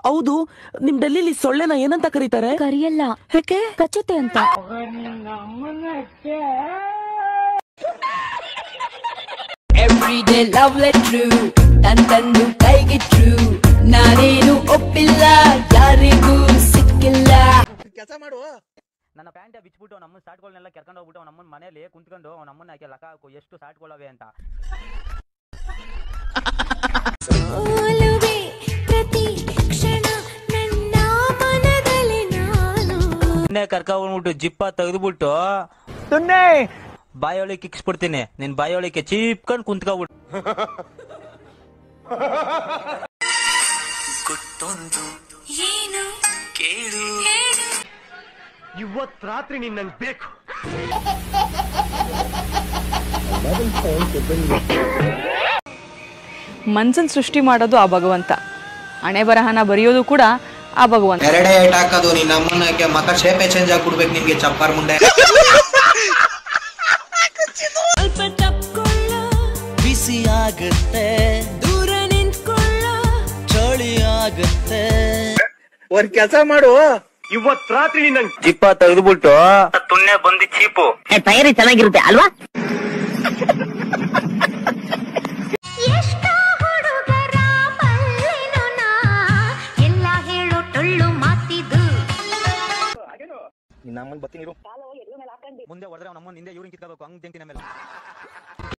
ಹೌದು ನಿಮ್ ಡೆಲ್ಲಿಲಿ ಸೊಳ್ಳೆನ ಏನಂತ ಕರೀತಾರೆ ಕರಿಯಲ್ಲ ಯಾಕೆ ಕಚ್ಚುತ್ತೆ ಅಂತ ಎವ್ರಿಡೇ ಲವ್ ಲೆಟ್ರು ತಂದು ಕೈಗಿಟ್ರು ನಾನೇನು ಒಪ್ಪಿಲ್ಲ ಯಾರಿಗೂ ಸಿಕ್ಕಿಲ್ಲ ಕೆಲಸ ಮಾಡು ನನ್ನ ಪ್ಯಾಂಟ್ ಬಿಚ್ಬಿಟ್ಟು ನಮ್ಮನ್ನ ಸಾಟ್ಗಳನ್ನೆಲ್ಲ ಕೆರ್ಕೊಂಡು ಹೋಗ್ಬಿಟ್ಟು ನಮ್ಮನ್ನ ಮನೇಲಿ ಕುಂತ್ಕೊಂಡು ನಮ್ಮನ್ನ ಯಾಕೆ ಲೆಕ್ಕ ಹಾಕು ಎಷ್ಟು ಸಾಟ್ಕೊಳ್ಳವೆ ಅಂತ ಸೋಲುವೆ ಪ್ರತಿ ಕ್ಷಣ ನನ್ನ ಮನದಲ್ಲಿ ನಾನು ಸುಮ್ಮನೆ ಕರ್ಕೊಂಡ್ಬಿಟ್ಟು ಜಿಪ್ಪ ತೆಗೆದ್ಬಿಟ್ಟು ಬಾಯೊಳಗೆ ಕಿಕ್ಸ್ಬಿಡ್ತೀನಿ ನಿನ್ ಬಾಯೊಳಗೆ ಚೀಪ್ಕೊಂಡು ಕುಂತ್ಕೊಬಿಟ್ಟು ಏನು ಹೇಳು ಇವತ್ ರಾತ್ರಿ ನಿನ್ ನಂಗೆ ಬೇಕು ಮನ್ಸನ್ ಸೃಷ್ಟಿ ಮಾಡೋದು ಆ ಭಗವಂತ ಹಣೆ ಬರಹನ ಬರೆಯೋದು ಕೂಡ ಆ ಭಗವಂತ ಎರಡೇ ಏಟ್ ಹಾಕೋದು ನಿನ್ನ ಅಮ್ಮನಕ್ಕೆ ಮಕ್ಕ ಶೇಪೆ ಚೇಂಜ್ ಆಗ್ಬಿಡ್ಬೇಕು ನಿನ್ಗೆ ಚಪ್ಪಾರ್ ಮುಂಡೆ ಸ್ವಲ್ಪ ತಪ್ಕೊಳ್ಳ ಬಿಸಿ ಆಗುತ್ತೆ ದೂರ ನಿಂತ್ಕೊಳ್ಳ ಚಳಿ ಆಗುತ್ತೆ ಒಂದ್ ಕೆಲಸ ಮಾಡು ಇವತ್ ರಾತ್ರಿ ನಿನ್ ನಂಗೆ ಜಿಪ್ಪ ತೆಗೆದ್ಬಿಟ್ಟು ತುಣ್ಣೆ ಬಂದು ಚೀಪು ತಯಾರಿ ಚೆನ್ನಾಗಿರುತ್ತೆ ಅಲ್ವಾ ಎಷ್ಟೋ ಹುಡುಗರ ಬಲ್ಲೆನು ನಾ ಎಲ್ಲ ಹೇಳೋ ಟೊಳ್ಳು ಮಾತಿದು ನಿನ್ನ ಅಮ್ಮನ್ ಬತ್ತೀನಿ ಮುಂದೆ ಹೊಡೆದ್ರೆ ನಮ್ಮನ್ನ ಹಿಂದೆ ಇವ್ರಿಗೆ ಕಿತ್ಕೋಬೇಕು ಹಂಗ್ ತಿಂತೀನಿ ಆಮೇಲೆ